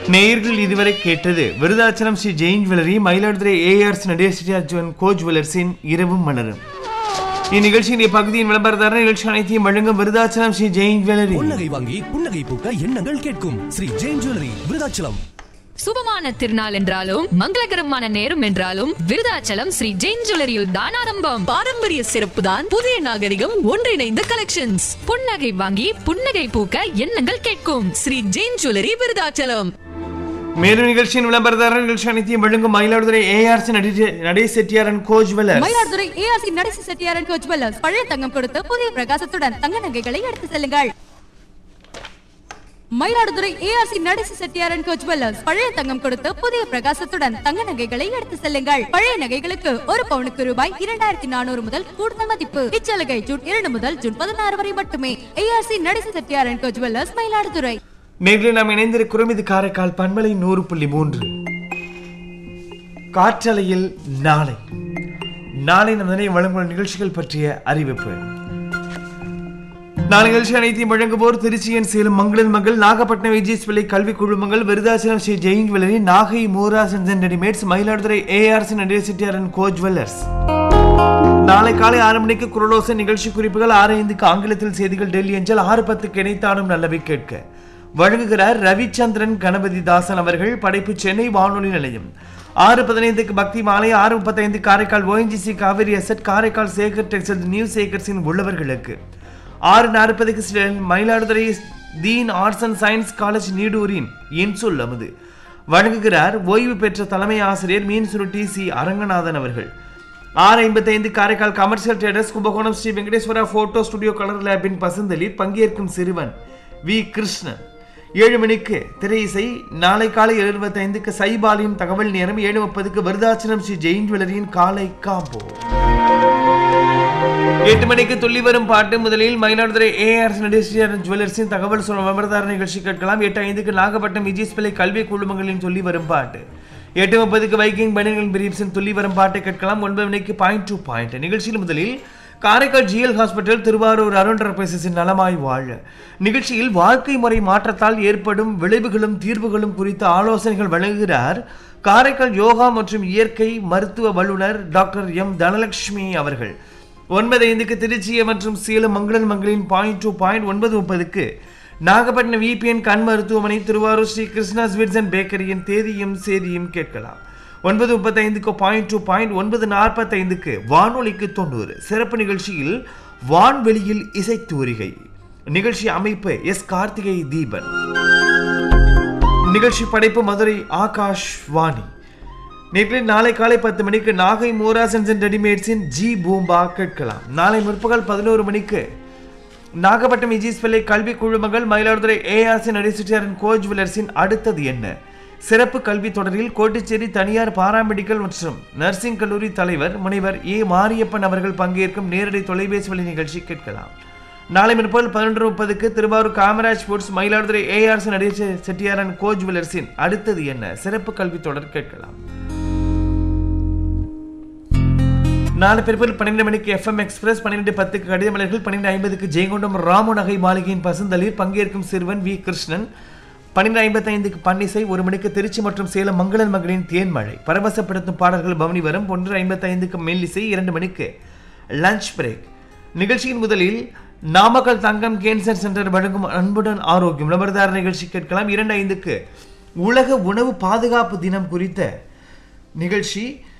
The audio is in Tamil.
நேயர்கள் இதுவரை கேட்டது Vriddhachalam Sri Jain jewellery Mayiladuthurai ARS நடேசிட்டி அர்ஜுன் கோ ஜுவல்லர்ஸின் இரவும் மலரும் இந்நிகழ்ச்சியின் இப்பகுதியின் விளம்பரதாரர் நிகழ்ச்சி அனைத்தையும் வழங்கும் விருதாச்சலம் ஸ்ரீ ஜெயின் ஜுவல்லரி புன்னகை வாங்கி புன்னகை பூக்க எண்ணங்கள் கேட்கும் ஸ்ரீ ஜெயின் ஜுவல்லரி விருதாச்சலம் சுபமான திருநாள் என்றாலும் மங்களகரமான நேரம் என்றாலும் விருதாச்சலம் ஸ்ரீ ஜெயின் ஜுவல்லரியில் தான் ஆரம்பம் பாரம்பரிய சிறப்பு தான் புதிய நாகரிகம் ஒன்றிணைந்த கலெக்ஷன்ஸ் புன்னகை வாங்கி புன்னகை பூக்க எண்ணங்கள் கேட்கும் ஸ்ரீ ஜெயின் ஜுவல்லரி விருதாச்சலம் மேலும் நிகழ்ச்சியின் விளம்பரதாரர் நிகழ்ச்சி அனைத்தையும் வழங்கும் மயிலாடுதுறை ஏஆர்ஸ் நடே செட்டியாரன் கோ ஜுவல்லர் மயிலாடுதுறை ஏஆர்சி நடேசி செட்டியாரன் கோச் ஜுவல்லர்ஸ் பழைய தங்கம் கொடுத்து புதிய பிரகாசத்துடன் தங்க நகைகளை எடுத்து செல்லுங்கள் மயிலாடுதுறை ஏஆர்சி நடேசி செட்டியாரன் கோச் ஜுவல்லர்ஸ் பழைய தங்கம் கொடுத்து புதிய பிரகாசத்துடன் தங்க நகைகளை எடுத்து செல்லுங்கள் பழைய நகைகளுக்கு ஒரு பவுனுக்கு ரூபாய் இரண்டாயிரத்தி நானூறு முதல் கூடுதல் மதிப்பு இச்சலுகை ஜூன் இரண்டு முதல் ஜூன் பதினாறு வரை மட்டுமே ஏஆர்சி நடேசி செட்டியாரன் கோச் ஜுவல்லர்ஸ் மயிலாடுதுறை நேர்களை நாம் இணைந்திருக்கிறோம் இது காரைக்கால் பண்பலை நூறு புள்ளி மூன்று காற்றலையில் நாளை நாளை நம் நிலையம் வழங்கும் நிகழ்ச்சிகள் பற்றிய அறிவிப்பு நாளை நிகழ்ச்சி அனைத்தையும் வழங்குவோர் திருச்சியன் சேலம் மங்களன் மங்கள் நாகப்பட்டினம் விஜய் பிள்ளை கல்வி குழுமங்கள் விருதாச்சலம் ஸ்ரீ ஜெயின் ஜுவல்லரி நாகை மோரா சென்சன் ரெடிமேட்ஸ் மயிலாடுதுறை ஏஆர்சி நடேசிட்டியாரன் கோ ஜுவல்லர்ஸ் நாளை காலை ஆறு மணிக்கு குரலோசை நிகழ்ச்சி குறிப்புகள் ஆறு ஐந்துக்கு ஆங்கிலத்தில் செய்திகள் டெல்லி அஞ்சல் ஆறு பத்துக்கு இணைத்தானும் நல்லவை கேட்க வழங்குகிறார் ரவிச்சந்திரன் கணபதி தாசன் அவர்கள் படைப்பு சென்னை வானொலி நிலையம் ஆறு பதினைந்துக்கு பக்தி மாலை ஆறு முப்பத்தைந்து Karaikal ONGC Kaveri asset Karaikal Sekar textiles new சேகர்ஸின் உள்ளவர்களுக்கு ஆறு நாற்பதுக்கு Sri Mayiladuthurai Deen arts and science college நீடூரின் என் சொல் அமுது வழங்குகிறார் ஓய்வு பெற்ற தலைமை ஆசிரியர் மீன் சுருட்டி சி அரங்கநாதன் அவர்கள் ஆறு ஐம்பத்தைந்து Karaikal commercial traders Kumbakonam Sri Venkateswara photo studio colour லேபின் பசுந்தலில் பங்கேற்கும் சிறுவன் வி கிருஷ்ணன் ஏழு மணிக்கு திரை இசை நாளை காலை எழுபத்தைந்துக்கு சைபாலின் தகவல் நேரம் ஏழு முப்பதுக்கு விருதாச்சலம் ஸ்ரீ ஜெயின் ஜுவல்லரியின் காலை காம்போ எட்டு மணிக்கு துள்ளி வரும் பாட்டு முதலில் மயிலாடுதுறை ஏஆர் நடேசியர் ஜுவல்லர்ஸின் தகவல் சொல்லும் விமர்தார நிகழ்ச்சி கேட்கலாம் எட்டு ஐந்துக்கு நாகப்பட்டினம் விஜய்ஸ் பிள்ளை கல்வி குழுமங்களின் சொல்லி வரும் பாட்டு எட்டு முப்பதுக்கு வைக்கிங் பனியன்கள் பிரீப்ஸின் துள்ளி வரும் பாட்டை கேட்கலாம் ஒன்பது மணிக்கு பாயிண்ட் டு பாயிண்ட் நிகழ்ச்சியில் முதலில் காரைக்கால் ஜிஎல் ஹாஸ்பிட்டல் திருவாரூர் அருண் என்டர்பிரைசஸின் நலமாய் வாழ நிகழ்ச்சியில் வாழ்க்கை முறை மாற்றத்தால் ஏற்படும் விளைவுகளும் தீர்வுகளும் குறித்த ஆலோசனைகள் வழங்குகிறார் காரைக்கால் யோகா மற்றும் இயற்கை மருத்துவ வல்லுநர் டாக்டர் எம் தனலட்சுமி அவர்கள் ஒன்பது ஐந்துக்கு திருச்சி மற்றும் சேலம் மங்களன் மங்களின் பாயிண்ட் டூ பாயிண்ட் ஒன்பது முப்பதுக்கு நாகப்பட்டினம் விபிஎன் கண் மருத்துவமனை திருவாரூர் ஸ்ரீ கிருஷ்ணா ஸ்வீட்ஸ் அண்ட் பேக்கரியின் தேதியும் சேதியும் கேட்கலாம் ஒன்பது முப்பத்தைந்துக்கு பாயிண்ட் டூ பாயிண்ட் ஒன்பது நாற்பத்தைந்துக்கு வானொலிக்கு தொண்ணூறு சிறப்பு நிகழ்ச்சியில் வான்வெளியில் இசைத்தூரிகை நிகழ்ச்சி அமைப்பு எஸ் கார்த்திகை தீபன் நிகழ்ச்சி படைப்பு மதுரை ஆகாஷ் வாணி நேற்று நாளை காலை பத்து மணிக்கு நாகை மோரா சென்சன் ரெடிமேட்ஸின் ஜி பூம்பா கேட்கலாம் நாளை முற்பகல் பதினோரு மணிக்கு நாகப்பட்டினம் விஜய்ஸ் பிள்ளை கல்வி குழுமங்கள் மயிலாடுதுறை ஏஆர்சி நடிசிட்டியாரின் கோ ஜுவல்லர்ஸின் அடுத்தது என்ன சிறப்பு கல்வி தொடரில் கோட்டுச்சேரி தனியார் பாராமெடிக்கல் மற்றும் நர்சிங் கல்லூரி தலைவர் முனைவர் ஏ மாரியப்பன் அவர்கள் பங்கேற்கும் நேரடி தொலைபேசி வழி நிகழ்ச்சி கேட்கலாம் நாளை முற்பகல் பதினொன்று முப்பதுக்கு திருவாரூர் காமராஜ் ஸ்போர்ட்ஸ் மயிலாடுதுறை ஏஆர்சி நடேச செட்டியாரன் கோ ஜுவல்லர்ஸின் அடுத்தது என்ன சிறப்பு கல்வி தொடர் கேட்கலாம் நாலு பிற்பகல் பன்னிரெண்டு மணிக்கு எஃப்எம் எக்ஸ்பிரஸ் பன்னிரெண்டு பத்துக்கு கடித மலர்கள் பன்னிரெண்டு ஐம்பதுக்கு ஜெயங்கொண்டம் ராமு நகை மாளிகையின் பசுந்தளிர் பங்கேற்கும் சிறுவன் வி கிருஷ்ணன் பன்னிரெண்டு ஐம்பத்தைந்துக்கு பன்னிசை ஒரு மணிக்கு திருச்சி மற்றும் சேலம் மங்களன் மகளின் தேன்மழை பரவசப்படுத்தும் பாடல்கள் பவனி வரும் ஒன்று ஐம்பத்தைந்துக்கு மெல்லிசை இரண்டு மணிக்கு லஞ்ச் பிரேக் நிகழ்ச்சியின் முதலில் நாமக்கல் தங்கம் கேன்சர் சென்டர் வழங்கும் அன்புடன் ஆரோக்கியம் விளம்பரதார நிகழ்ச்சி கேட்கலாம் இரண்டு ஐந்துக்கு உலக உணவு பாதுகாப்பு தினம் குறித்த நிகழ்ச்சி